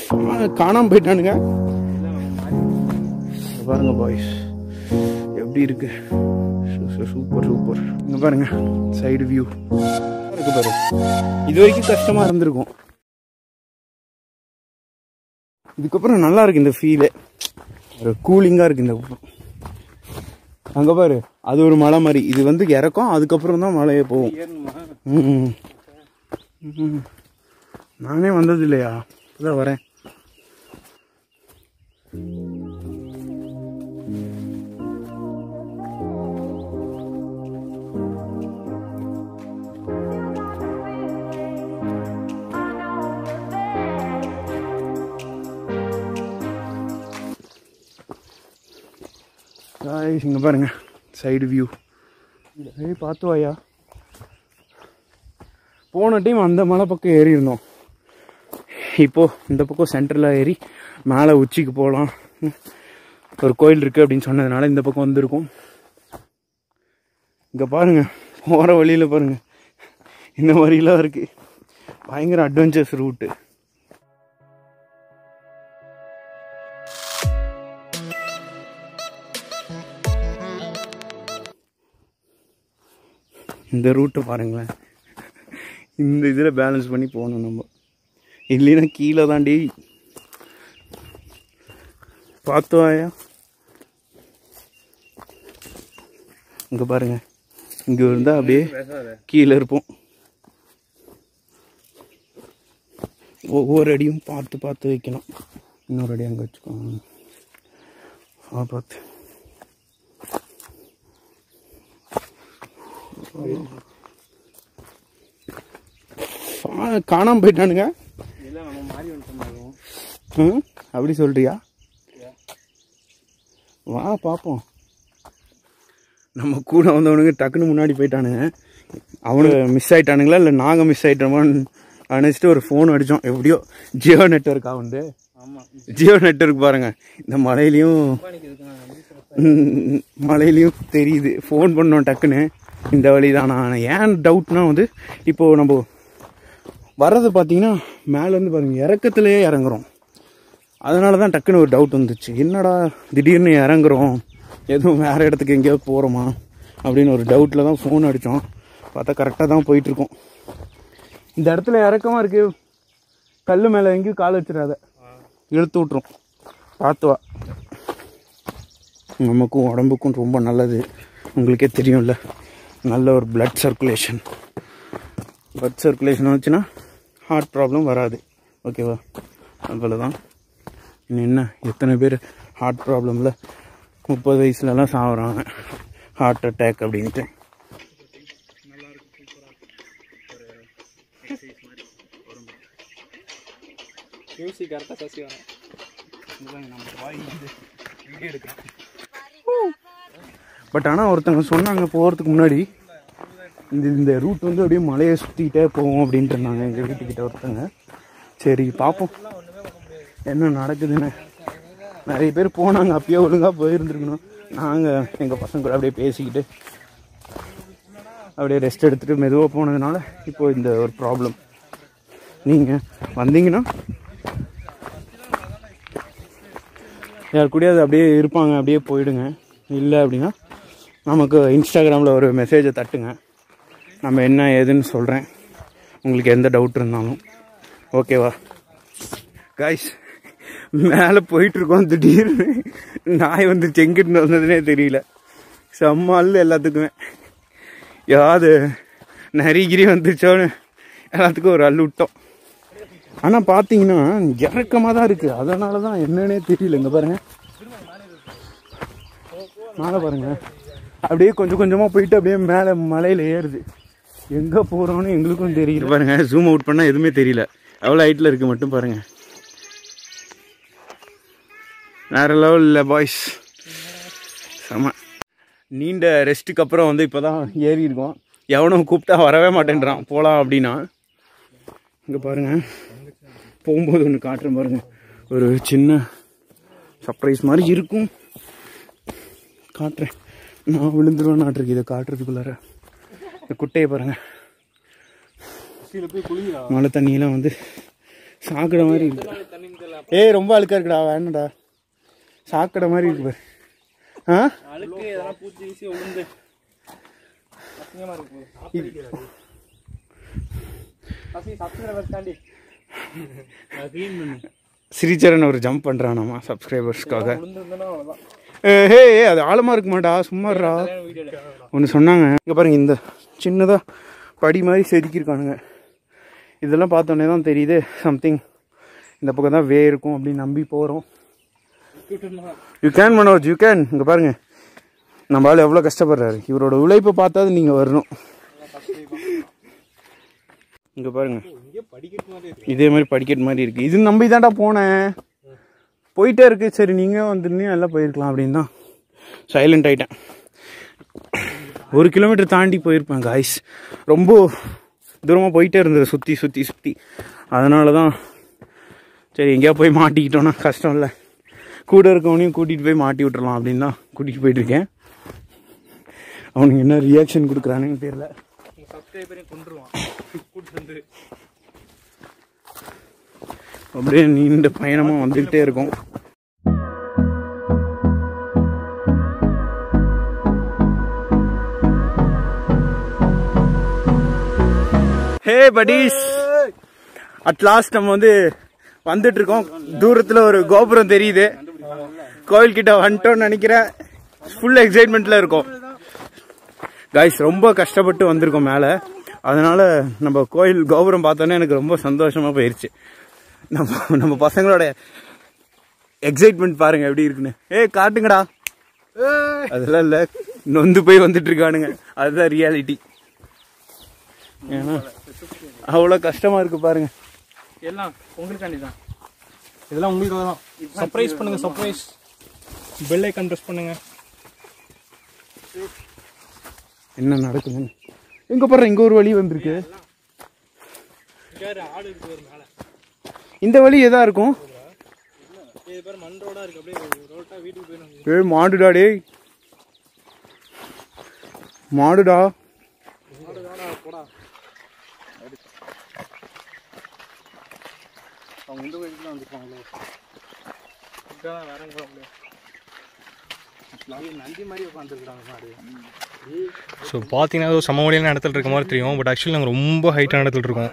காணாம போயிட்டானுங்க இங்க பாருங்க பாய்ஸ் எப்படி இருக்கு சூப்பர் சூப்பர் இங்க பாருங்க சைடு வியூ இருக்கு பாரு இது வரைக்கும் கஷ்டமா இருந்திருக்கும் இதுக்கப்புறம் நல்லா இருக்கு இந்த ஃபீலு ஒரு கூலிங்கா இருக்கு இந்த அங்க பாரு அது ஒரு மலை மாதிரி இது வந்து இறக்கும் அதுக்கப்புறம் தான் மலையே போகும் ம். ம். நானே வந்தது இல்லையா அதான் வரேன் Guys, இங்க பாருங்க சைடு வியூ ஏய் பார்த்து வாயா போன டைம் அந்த மலை பக்கம் ஏறி இருந்தோம் இப்போ இந்த பக்கம் சென்டரில் ஏறி மேலே உச்சிக்கு போகலாம் ஒரு கோயில் இருக்கு அப்படின்னு சொன்னதுனால இந்த பக்கம் வந்திருக்கோம் இங்கே பாருங்க போகிற வழியில் பாருங்க இந்த மாதிரிலாம் இருக்கு பயங்கர அட்வென்ச்சர்ஸ் ரூட்டு இந்த ரூட்டை பாருங்களேன் இந்த இதில் பேலன்ஸ் பண்ணி போகணும் நம்ம இல்லைன்னா கீழே தாண்டி பார்த்துவாயா இங்கே பாருங்க இங்கே இருந்தால் அப்படியே கீழே இருப்போம் ஒவ்வொரு அடியும் பார்த்து பார்த்து வைக்கணும் இன்னொரு அடி அங்கே வச்சுக்கோங்க ஆ பார்த்து ஆ, காணாம போயிட்டானுங்க இல்லை நம்ம மாறி வந்துட்டோம் ம் அப்படி சொல்றியா வா பார்ப்போம் நம்ம கூட வந்தவனுங்க டக்குன்னு முன்னாடி போயிட்டானுங்க அவனுங்க மிஸ் ஆயிட்டானுங்களா இல்லை நாங்கள் மிஸ் ஆயிட்டோமான்னு நினச்சிட்டு ஒரு ஃபோன் அடித்தோம் எப்படியோ ஜியோ நெட்ஒர்க் வந்து ஆமாம் ஜியோ நெட்ஒர்க் பாருங்க இந்த மலையிலையும் ம், மலையிலையும் தெரியுது ஃபோன் பண்ணோம் டக்குன்னு இந்த வழி தான் நான் ஏன் டவுட்னா வந்து இப்போது நம்ம வர்றது பார்த்தீங்கன்னா மேலேருந்து பாருங்க இறக்கத்துலேயே இறங்குறோம் அதனால தான் டக்குன்னு ஒரு டவுட் வந்துச்சு என்னடா திடீர்னு இறங்குறோம் எதுவும் வேறு இடத்துக்கு எங்கேயாவது போகிறோமா அப்படின்னு ஒரு டவுட்டில் தான் ஃபோன் அடித்தோம் பார்த்தா கரெக்டாக தான் போயிட்டுருக்கோம் இந்த இடத்துல இறக்கமாக இருக்கு கல் மேலே எங்கேயும் கால் வச்சிடாத இழுத்து விட்ரும் பார்த்து வா நமக்கும் உடம்புக்கும் ரொம்ப நல்லது உங்களுக்கே தெரியும்ல நல்ல ஒரு blood சர்க்குலேஷன் blood சர்க்குலேஷன் வந்துச்சுன்னா ஹார்ட் ப்ராப்ளம் வராது ஓகேவா அவ்வளோதான் இன்னும் என்ன எத்தனை பேர் ஹார்ட் ப்ராப்ளமில் முப்பது வயசுலலாம் சாகுறாங்க ஹார்ட் அட்டாக் அப்படின்ட்டு மியூசிக் கரெக்டாக சசி வரும் பட் ஆனால் ஒருத்தவங்க சொன்னாங்க போகிறதுக்கு முன்னாடி இந்த இந்த ரூட் வந்து அப்படியே மலையை சுற்றிக்கிட்டே போவோம் அப்படின்ட்டு இருந்தாங்க எங்கள் வீட்டுக்கிட்ட ஒருத்தங்க சரி பார்ப்போம் என்ன நடக்குதுன்னு நிறைய பேர் போனாங்க அப்பயே ஒழுங்காக போயிருந்துருக்கணும் நாங்கள் எங்கள் பசங்க கூட அப்படியே பேசிக்கிட்டு அப்படியே ரெஸ்ட் எடுத்துகிட்டு மெதுவாக போனதுனால இப்போ இந்த ஒரு ப்ராப்ளம் நீங்கள் வந்தீங்கன்னா யார் கூடயாவது அப்படியே இருப்பாங்க அப்படியே போயிடுங்க இல்லை அப்படின்னா நமக்கு இன்ஸ்டாகிராமில் ஒரு மெசேஜை தட்டுங்க நம்ம என்ன ஏதுன்னு சொல்கிறேன் உங்களுக்கு எந்த டவுட் இருந்தாலும் ஓகேவா காய்ஸ் மேலே போயிட்டுருக்கோம் திடீர்னு நாய் வந்து செங்கிட்டு வந்ததுனே தெரியல செம்மால் எல்லாத்துக்குமே யாவது நரிகிரி வந்துச்சோன்னு எல்லாத்துக்கும் ஒரு அள்ளு விட்டோம் ஆனால் பார்த்தீங்கன்னா இறக்கமாக தான் இருக்குது அதனால தான் என்னன்னே தெரியல இங்கே பாருங்க மேலே பாருங்க அப்படியே கொஞ்சம் கொஞ்சமாக போயிட்டு அப்படியே மேலே மலையில் ஏறுது எங்கே போகிறோன்னு எங்களுக்கும் தெரியல பாருங்க ஜூம் அவுட் பண்ணால் எதுவுமே தெரியல எவ்வளோ ஹைட்டில் இருக்குது மட்டும் பாருங்க வேற லெவல் இல்லை பாய்ஸ் செம நீண்ட ரெஸ்ட்டுக்கு அப்புறம் வந்து இப்போ தான் ஏறி இருக்கோம் எவனும் கூப்பிட்டா வரவே மாட்டேன்றான் போகலாம் அப்படின்னா இங்கே பாருங்க போகும்போது ஒன்று காட்டுறேன் பாருங்க ஒரு சின்ன சர்ப்ரைஸ் மாதிரி இருக்கும் காட்டுறேன் நான் விழுந்துருவேன் நாட்டிருக்கு இதை காட்டுறதுக்குள்ளார இந்த குட்டையை பாருங்க கீழே போய் குளிங்களா மழை தண்ணியெல்லாம் வந்து சாக்கடை மாதிரி இருக்கு தண்ணி தெரியல ஏய் ரொம்ப அழுக்கா இருக்குடா வேணாம்டா சாக்கடை மாதிரி இருக்கு பாரு ஆ அழுக்கு எதனா பூச்சி வீசி விழுந்து அசிங்கமா இருக்கு பசி சப்ஸ்கிரைபர்ஸ் க்ளீன் பண்ணு ஸ்ரீச்சரன் ஒரு ஜம்ப் பண்ணுறான் நம்ம சப்ஸ்கிரைபர்ஸ்க்காக விழுந்துருந்தோன்னா அவ்வளோதான் ஏ ஹே அது ஆழமாக இருக்க மாட்டா சும்மாடா வீடியோ ஒன்று சொன்னாங்க இங்கே பாருங்க இந்த சின்னதாக படி மாதிரி செதுக்கியிருக்கானுங்க இதெல்லாம் பார்த்தோன்னே தான் தெரியுது சம்திங் இந்த பக்கம் தான் வே இருக்கும் அப்படின்னு நம்பி போகிறோம் you can Manoj you can இங்கே பாருங்க நம்ம ஆள் எவ்வளோ கஷ்டப்படுறாரு இவரோட உழைப்பை பார்த்தாது நீங்கள் வரணும் இங்கே பாருங்க இதே மாதிரி படிக்கட்டு மாதிரி இருக்குது இது நம்பி தான்டா போனேன் போயிட்டே இருக்கு சரி நீங்கள் வந்துருந்தீங்க எல்லாம் போயிருக்கலாம் அப்படின்னு தான் சைலண்ட் ஆயிட்டேன் ஒரு கிலோமீட்டர் தாண்டி போயிருப்பேன் காய்ஸ் ரொம்ப தூரமாக போயிட்டே இருந்தது சுற்றி சுற்றி சுற்றி அதனால தான் சரி எங்கேயா போய் மாட்டிக்கிட்டோன்னா கஷ்டம் இல்லை கூட இருக்கவனையும் கூட்டிகிட்டு போய் மாட்டி விட்டுறலாம் அப்படின்னு தான் கூட்டிகிட்டு போயிட்டுருக்கேன் அவனுக்கு என்ன ரியாக்ஷன் கொடுக்குறானுன்னு தெரியல சப்ஸ்கிரைபரையும் கொண்டுருவான் கூட்டு வந்து அப்படியே நீண்ட பயணமாக வந்துக்கிட்டே இருக்கும் ஹே buddies அட் லாஸ்ட் நம்ம வந்து வந்துட்டு இருக்கோம் தூரத்தில் ஒரு கோபுரம் தெரியுது கோயில்கிட்ட வந்துட்டோம்னு நினைக்கிறேன் ஃபுல் எக்ஸைட்மெண்ட்டில் இருக்கோம் காய்ஸ் ரொம்ப கஷ்டப்பட்டு வந்திருக்கோம் மேலே அதனால நம்ம கோயில் கோபுரம் பார்த்தோன்னே எனக்கு ரொம்ப சந்தோஷமாக போயிடுச்சு நம்ம நம்ம பசங்களோட எக்ஸைட்மெண்ட் பாருங்க எப்படி இருக்குன்னு ஏய் காட்டுங்கடா அதெல்லாம் இல்லை நொந்து போய் வந்துட்டு இருக்கானுங்க அதுதான் ரியாலிட்டி ஏன்னா அவ்வளோ கஷ்டமா இருக்கு பாருங்க எல்லாம் உங்களுக்காண்டி தான் இதெல்லாம் உங்களுக்காக தான் சர்ப்ரைஸ் பண்ணுங்க சர்ப்ரைஸ் பெல் ஐக்கான் ப்ரெஸ் பண்ணுங்க என்ன நடக்குதுன்னு எங்க பாரு இங்க ஒரு வழி வந்திருக்கு ஆடு இருக்கு ஒரு மேலே இந்த வழி எதா இருக்கும் இது பேர் மண் ரோடா இருக்கு அப்படியே ரோட்டா வீட்டுக்கு போயிடும் ஏய் மாடுடா டேய் மாடுடா போடா அவங்க இந்த கோயிலுக்கு தான் வந்துருப்பாங்களோ இதான் வேற எங்க போக முடியும் நந்தி மாதிரி உட்காந்துருக்காங்க மாடு ஸோ பார்த்தீங்கன்னா ஏதோ சம வழியான இடத்துல இருக்க மாதிரி தெரியும் பட் ஆக்சுவலி நாங்கள் ரொம்ப ஹைட்டான இடத்துல இருக்கோம்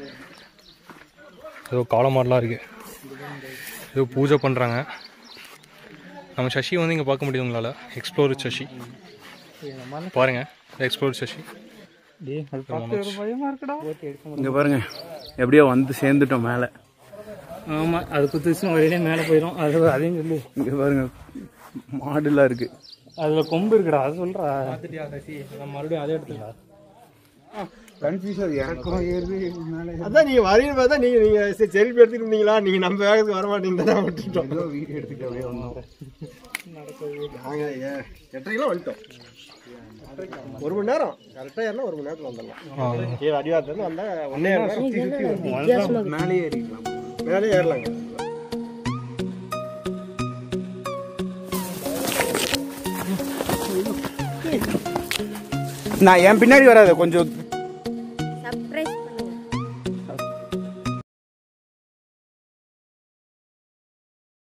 ஏதோ காலமாடலாம் இருக்குது ஏதோ பூஜை பண்ணுறாங்க நம்ம சசி வந்து இங்கே பார்க்க முடியுது உங்களால் எக்ஸ்ப்ளோர் சசி பாருங்கள் எக்ஸ்ப்ளோர் சசி டேய் அது பார்த்து ஒரு பயமா இருக்குடா ஓட்டி எடுக்க இங்க பாருங்க எப்படியோ வந்து சேர்ந்துட்டோம் மேலே ஆமா அது குத்துச்சு ஒரே மேலே போயிடும் அது அதையும் சொல்லு இங்க பாருங்க மாடுலாம் இருக்கு அதுல கொம்பு இருக்குடா அது சொல்றா பார்த்துட்டியா சசி நம்ம மறுபடியும் அதே எடுத்துக்கா கன்ஃபியூஷன் இறக்கம் ஏறுது மேலே அதான் நீங்க வரீங்க பார்த்தா நீங்க நீங்க சரி செல்ஃபி எடுத்துட்டு இருந்தீங்களா நீங்க நம்ம வேகத்துக்கு வர மாட்டீங்க விட்டுட்டோம் ஏதோ வீடியோ எடுத்துட்டு அப்படியே வந்தோம் நாங்க ஏ- எட்டரைக்கெல்லாம் வந்துட்டோம் ஒரு மணி நேரம் கரெக்டா ஏறினா ஒரு மணி நேரத்துல வந்துடலாம் கீழே அடிவாரத்துல வந்தா ஒன்னே சுத்தி சுத்தி மேலே ஏறிக்கலாம் மேலே ஏறலாங்க நான் என் பின்னாடி வராத கொஞ்சம்